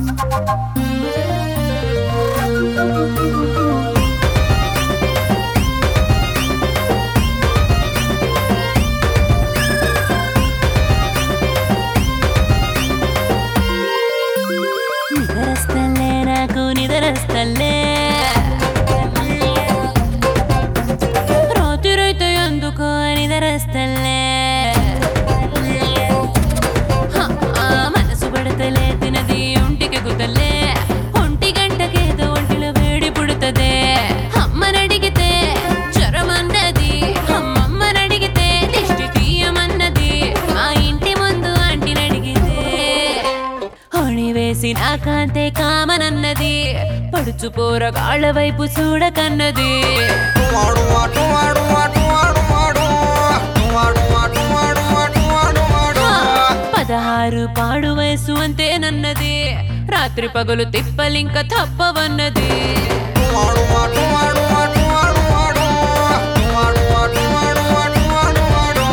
నిద్రస్తలే నాకు నిద్రస్తలే రాత్రైతే ఎందుకో నిద్రస్తలే హ, ఆ మనసు పడతలే తినది ఒంటికి గుతలే ఒంటి గంటకేదో ఒంటిలో వేడి పుడుతదే అమ్మనడిగితే జ్వరమన్నది అమ్మమ్మనడిగితే దిష్టి తీయమన్నది మా ఇంటి ముందు ఆంటీనడిగితే హోణి వేసి నా కాంతే కామనన్నది పడుచు పోరగాళ్ళ వైపు చూడకన్నది వాడు వాడు వాడు వాడు వాడు వాడు వాడు వాడు వాడు వాడు వాడు వాడు పదహారు పాడు వయసు అంతేనన్నది రాత్రి పగలు తిప్పలింక తప్పవన్నది వాడు వాడు వాడు వాడు వాడు వాడు వాడు వాడు వాడు వాడు వాడు వాడు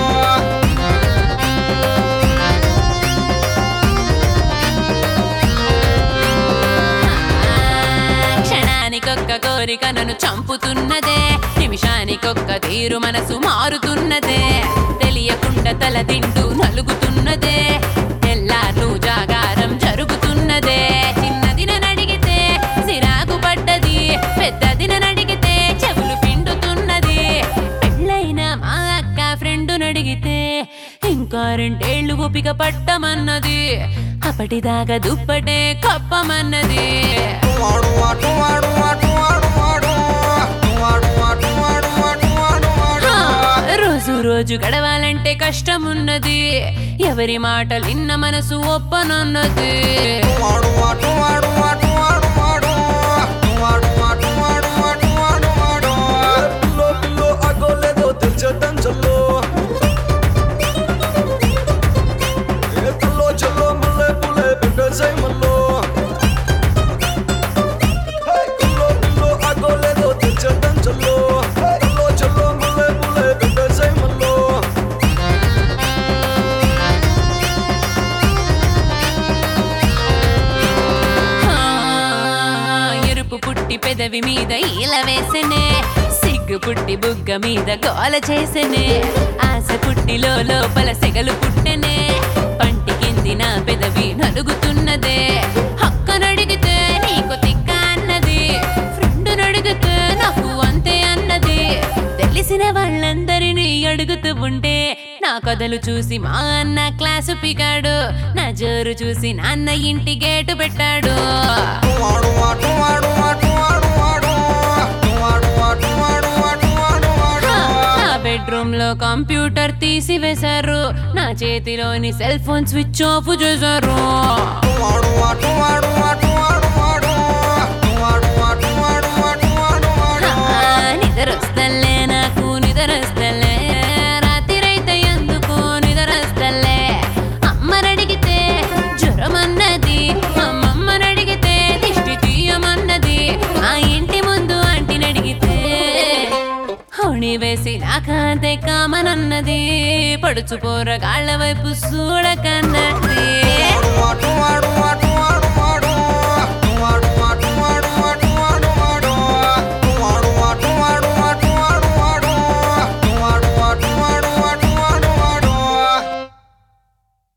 క్షణానికొక్క కోరిక నన్ను చంపుతున్నదే నిమిషానికొక్క తీరు మనసు మారుతున్నదే తెలియకుండా తల తింటూ నలుగుతున్నదే ఎల్లార్లు జాగారం జరుగుతున్నదే చిన్నది నడిగితే సిరాకు పడ్డది పెద్దది నడిగితే చెవులు పిండుతున్నది పెళ్ళైన మా అక్క ఫ్రెండ్ నడిగితే ఇంకా రెండేళ్లు ఓపిక పట్టమన్నది అప్పటిదాకా దుప్పటే కప్పమన్నది వాడు వాడు వాడు వాడు వాడు వాడు వాడు వాడు వాడు వాడు వాడు వాడు ఆ, రోజు రోజు గడవాలంటే కష్టం ఉన్నది ఎవరి మాటలు విన్న మనసు ఒప్పనున్నది వాడు వాడు వాడు వాడు వాడు వాడు వాడు వాడు వాడు వాడు వాడు వాడు పిల్లో పిల్లో అగోలేదో తెచ్చటం చల్లో ఏ పిల్లో చల్లో మల్లె పుల్లె పెట్టేసై మల్లో హే, పిల్లో పిల్లో అగోలేదో తెచ్చటం చల్లో పిల్లో చల్లో మల్లె పుల్లె పెట్టేసై మల్లో ఆ, ఎరుపు పుట్టి పెదవి మీద ఈల వేసెనే సిగ్గు పుట్టి బుగ్గ మీద గోల చేసెనే ఆశ పుట్టిలో లోపల సెగలు పుట్టెనే పంటి కింది నా పెదవి నలుగుతున్నదే హక్కనడిగితే నీకు తిక్క అన్నది ఫ్రెండ్ నడిగితే నాకు అంతే అన్నది తెలిసిన వాళ్ళందరినీ అడుగుతూ ఉంటే నా కథలు చూసి మా అన్న క్లాసు పికాడు నా జోరు చూసి నాన్న ఇంటి గేటు పెట్టాడు వాడు వాడు వాడు వాడు వాడు వాడు వాడు వాడు వాడు వాడు వాడు వాడు నా బెడ్రూమ్ లో కంప్యూటర్ తీసివేశారు నా చేతిలోని సెల్ ఫోన్ స్విచ్ ఆఫ్ చేశారు వాడు వాడు వాడు వాడు వాడు వాడు వాడు వాడు వాడు వాడు వాడు వాడు ఆ, నిద్రొస్తలే నాకు నిద్రొస్తలే రాత్రైతే ఎందుకు నిద్రొస్తలే అమ్మనడిగితే జ్వరమన్నది అమ్మమ్మనడిగితే దిష్టి తీయమన్నది ఆ ఇంటి ముందు ఆంటీనడిగితే హోణి వేసి నాకంతే కామనన్నది పడుచు పోరగాళ్ళ వైపు చూడకన్నది